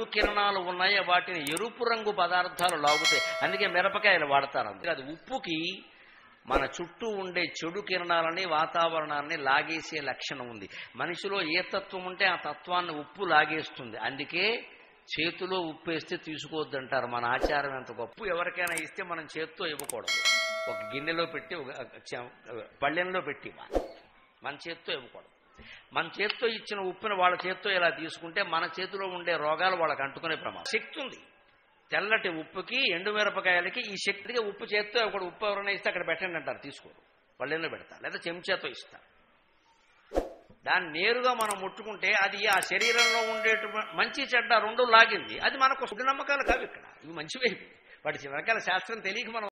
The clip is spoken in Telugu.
కిరణాలు ఉన్నాయి వాటిని ఎరుపు రంగు పదార్థాలు లాగుతాయి అందుకే మిరపకాయలు వాడతారు అందుకే అది ఉప్పుకి మన చుట్టూ ఉండే చెడు కిరణాలని వాతావరణాన్ని లాగేసే లక్షణం ఉంది మనిషిలో ఏ తత్వం ఉంటే ఆ తత్వాన్ని ఉప్పు లాగేస్తుంది అందుకే చేతిలో ఉప్పు వేస్తే తీసుకోవద్దంటారు మన ఆచారం ఎంత గొప్ప ఉప్పు ఎవరికైనా ఇస్తే మనం చేత్తో ఇవ్వకూడదు ఒక గిన్నెలో పెట్టి ఒక చ- పళ్ళెంలో పెట్టి ఇవ్వాలి మన చేత్తో ఇవ్వకూడదు మన చేత్తో ఇచ్చిన ఉప్పుని వాళ్ళ చేత్తో ఇలా తీసుకుంటే మన చేతిలో ఉండే రోగాలు వాళ్ళకి అంటుకునే ప్రమాదం శక్తి ఉంది తెల్లటి ఉప్పుకి ఎండుమిరపకాయలకి ఈ శక్తిగా ఉప్పు చేత్తో ఒకటి ఉప్పు ఎవరైనా ఇస్తే అక్కడ పెట్టండి అంటారు తీసుకోరు పళ్ళెంలో పెడతారు లేదా చెంచాతో ఇస్తారు దాన్ని నేరుగా మనం ముట్టుకుంటే అది ఆ శరీరంలో ఉండేటువంటి మంచి చెడ్డ రెండు లాగింది అది మనకు శుద్ధ నమ్మకాలు కావు ఇక్కడ ఇవి మంచివే ఇవి. వాటి వెనకాల శాస్త్రం తెలియక మనం